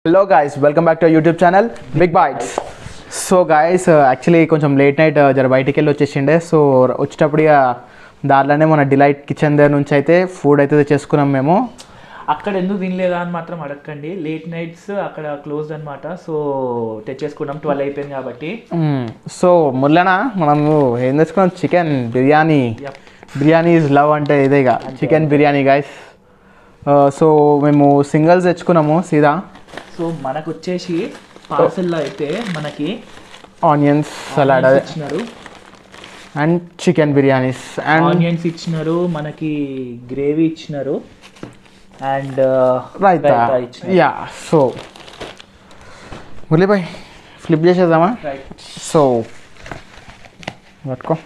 Hello guys welcome back to YouTube channel big bites so guys actually కొంచెం late night జర బయటికి వెళ్ళి వచ్చేసిండే so వచ్చేటప్పుడు ఇక దారిలోనే మన డిలైట్ కిచెన్ దగ్గర నుంచి అయితే ఫుడ్ అయితే తెచ్చేసుకున్నాం మేము అక్కడ ఎందుకు తినలేదా అని మాత్రం అడగండి లేట్ నైట్స్ అక్కడ క్లోజ్ అన్నమాట సో తెచ్చేసుకున్నాం ట్వెల్వ్ అయిపోయింది కాబట్టి సో ముల్లన మనము ఏం తెచ్చుకున్నాం chicken biryani Yep. Biryani is love అంటే ఇదే ఇక చికెన్ బిర్యానీ గాయస్ సో మేము సింగిల్స్ తెచ్చుకున్నాము సీదా సో మనకు వచ్చేసి పార్సల్లో అయితే మనకి ఆనియన్స్ సలాడ్ onions అదే ఇచ్చినారు and chicken biryanis and onions ఇచ్చినారు మనకి గ్రేవీ ఇచ్చినారు అండ్ రైతా ఇచ్చినారు యా సో మురళీభాయ్ ఫ్లిప్ చేసేద్దామా రైట్ సో పట్టుకో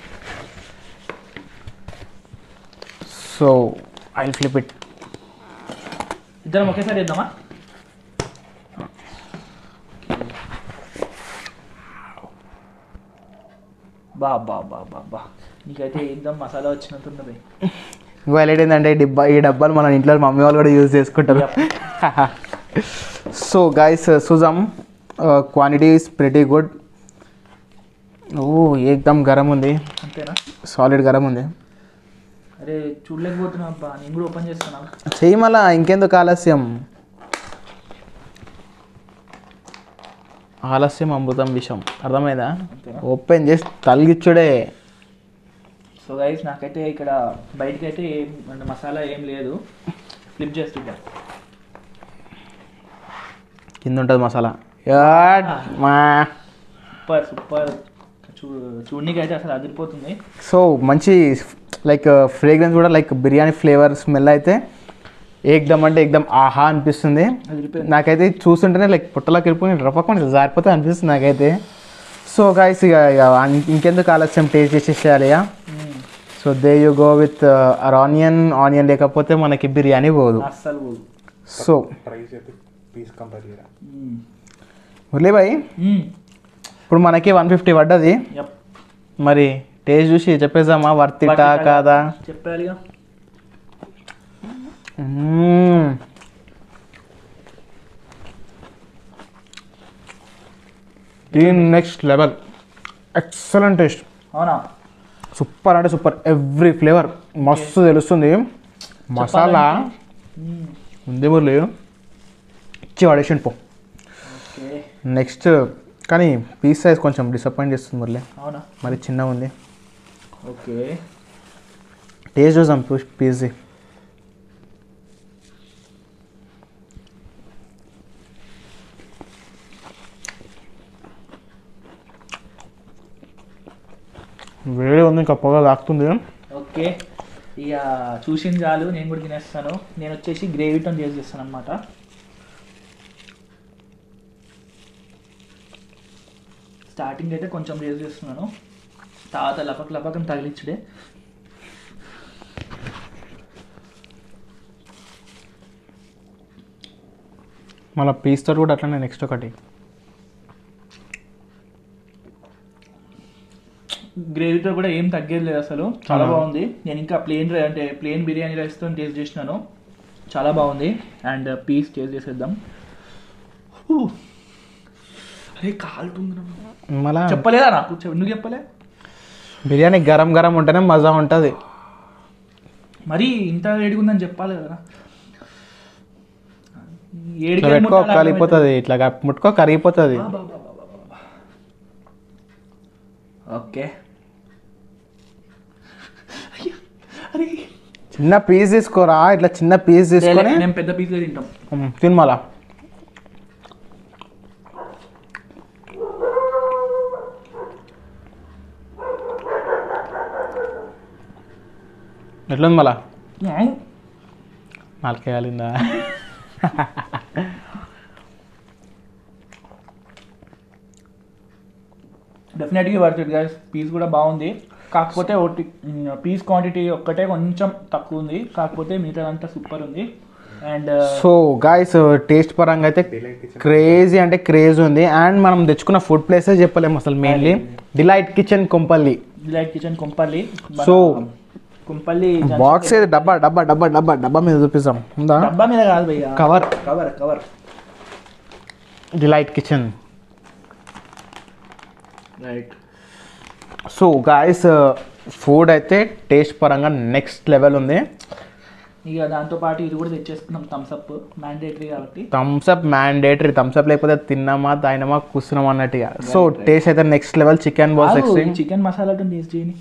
సో ఐ ఫ్లిప్ ఇట్ ఇద్దరం ఒకేసారి ఇద్దామా బా బా బా బా బా నీకైతే ఏదం మసాలా వచ్చినట్టున్నది ఇంకో హైలైట్ ఏంటంటే ఈ డబ్బా ఈ డబ్బాలు మన ఇంట్లో మమ్మీ వాళ్ళు కూడా యూజ్ చేసుకుంటారు సో గైస్ సుజమ్ క్వాంటిటీ ఇస్ ప్రెటీ గుడ్ ఓ ఏకదమ్ గరం ఉంది అంతేనా సాలిడ్ గరం ఉంది అరే చూడలేకపోతున్నా అబ్బా నేను కూడా ఓపెన్ చేస్తున్నా చెయ్యి మళ్ళా ఇంకెందుకు ఆలస్యం ఆలస్యం అమృతం విషం అర్థమైందా అంతేనా ఓపెన్ చేసి తలిగిచ్చుడే సో గైస్ నాకైతే ఇక్కడ బయటకి అయితే ఏం అంటే మసాలా ఏం లేదు ఫ్లిప్ చేస్తుంటా కింద ఉంటుంది మసాలా యాడ్ మా సూపర్ సూపర్ చూ చూడనీకి అయితే అసలు అదిరిపోతుంది సో మంచి లైక్ ఫ్రేగ్రెన్స్ కూడా లైక్ బిర్యానీ ఫ్లేవర్ స్మెల్ అయితే ఏకదమ్ అంటే ఏకదమ్ ఆహా అనిపిస్తుంది అదిరిపోయింది నాకైతే చూస్తుంటేనే లైక్ పుట్టలోకి వెళ్ళిపోయి రప్పకుండా జారిపోతే అనిపిస్తుంది నాకైతే సో గాయస్ ఇక ఇక ఇంకెందుకు ఆలస్యం టేస్ట్ చేసేసేయాలి ఇక మ్మ్. So there you go with onion onion లేకపోతే మనకి బిర్యానీ పోదు అస్సలు పోదు. సో ప్రైస్ అయితే పీస్ కంపేర్ చేయరా మ్మ్. మురళీభాయ్ మ్మ్. ఇప్పుడు మనకి వన్ ఫిఫ్టీ పడ్డది యప్. మరి టేస్ట్ చూసి చెప్పేసామా వర్తిటా వర్తిటా కాదా చెప్పాలిగా మ్మ్. ఈ నెక్స్ట్ లెవెల్ ఎక్సలెంట్ టేస్ట్ అవునా సూపర్ అంటే సూపర్ ఎవ్రీ ఫ్లేవర్ మస్తు తెలుస్తుంది మసాలా మ్మ్. ఉంది మురళి ఇచ్చి పడేసిండు పో ఓకే నెక్స్ట్ కానీ పీస్ సైజ్ కొంచెం డిసప్పాయింట్ చేస్తుంది మురళి అవునా మరి చిన్నగా ఉంది ఓకే టేస్ట్ చూసాం పీస్ వేడి ఉంది ఇంకా పొగ తాకుతుంది ఓకే ఇక చూసింది చాలు నేను కూడా తినేస్తాను నేను వచ్చేసి గ్రేవీతో చేసి చేస్తాను అనమాట స్టార్టింగ్ అయితే కొంచెం రేస్ చేస్తున్నాను తర్వాత లపక్ లపకం తగిలించుడే మళ్ళీ పీస్తో కూడా అట్లనే నెక్స్ట్ ఒకటి గ్రేవీతో కూడా ఏం తగ్గేది లేదు అసలు చాలా అవునా? బాగుంది నేను ఇంకా ప్లేన్ అంటే ప్లేన్ బిర్యానీ రైస్తో టేస్ట్ చేసినాను చాలా బాగుంది అండ్ పీస్ టేస్ట్ చేసేద్దాం హూ. అరే కాలుతుంది నాకు. మళ్ళా చెప్పలేదా నాకు చెప్- నువ్వు చెప్పలే బిర్యానీ గరం గరం ఉంటేనే మజా ఉంటుంది మరి ఇంత వేడిగా ఉందని చెప్పాలి కదా ఇట్లా ఏడికి పెట్టుకో కలిగిపోతుంది ఇట్లా క- ముట్టుకో కరిగిపోతుంది ఓకే అరే చిన్న పీస్ తీసుకోరా ఇట్లా చిన్న పీస్ తీసుకొని మేము పెద్ద పీస్ తింటాం ఉమ్, తిను మళ్ళా ఎట్లుంది మళ్ళా నాలుకేయాలిందా డెఫినెట్గా వర్త్ గైస్ పీస్ కూడా బాగుంది కాకపోతే ఒకటి పీస్ క్వాంటిటీ ఒక్కటే కొంచెం తక్కువ ఉంది కాకపోతే మిగతా అంతా సూపర్ ఉంది అండ్ సో గాయస్ టేస్ట్ పరంగా అయితే క్రేజీ అంటే క్రేజ్ ఉంది అండ్ మనం తెచ్చుకున్న ఫుడ్ ప్లేసెస్ చెప్పలేము అసలు mainly delight kitchen Kompally delight kitchen Kompally మన So, కుంపల్లి junction బాక్స్ ఏది డబ్బా డబ్బా డబ్బా డబ్బా డబ్బా మీద చూపిస్తాం ఉందా డబ్బా మీద కాదు భయ్య cover cover cover delight kitchen right so guys food అయితే టేస్ట్ పరంగా నెక్స్ట్ లెవెల్ ఉంది ఇక దాంతో పాటు ఇది కూడా తెచ్చేసుకున్నాం థమ్స్ అప్ మ్యాండేటరీ కాబట్టి థమ్స్అప్ మ్యాండేటరీ థమ్స్అప్ లేకపోతే తిన్నామా తాయినామా కూర్చున్నామా అన్నట్టుగా సో టేస్ట్ అయితే next level chicken boss extreme chicken మసాలాతో టేస్ట్ చేయని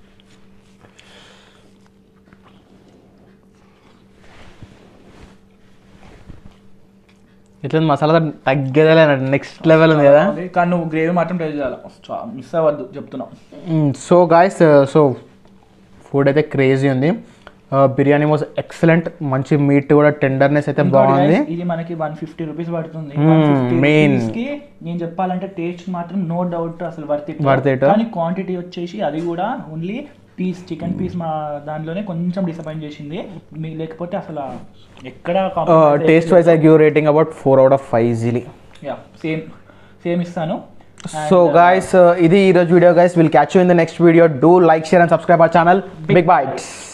ఇట్లా మసాలా తగ్గేదే నెక్స్ట్ లెవెల్ ఉంది కదా కానీ నువ్వు గ్రేవీ మాత్రం ట్రై చేయాలి మిస్ అవ్వద్దు చెప్తున్నావు సో గాయస్ సో ఫుడ్ అయితే క్రేజీ ఉంది Uh, బిర్యానీ వాజ్ ఎక్సలెంట్ మంచి మీట్ కూడా టెండర్నెస్ అయితే ఇంకోటి బాగుంది guys, ఇది మనకి వన్ ఫిఫ్టీ రూపీస్ పడుతుంది Hmm, 150 main. rupees కి నేను చెప్పాలంటే టేస్ట్ మాత్రం నో డౌట్ అసలు వర్త్ ఇట్ Worth it. కానీ క్వాంటిటీ వచ్చేసి అది కూడా ఓన్లీ పీస్ చికెన్ పీస్ మా దానిలోనే కొంచెం డిసప్పాయింట్ చేసింది మీ లేకపోతే అసలు ఎక్కడ taste wise I give rating about four out of five easily yeah same same ఇస్తాను సో గాయస్ ఇది ఈరోజు video guys will catch you in the next video do like share and subscribe our channel big bytes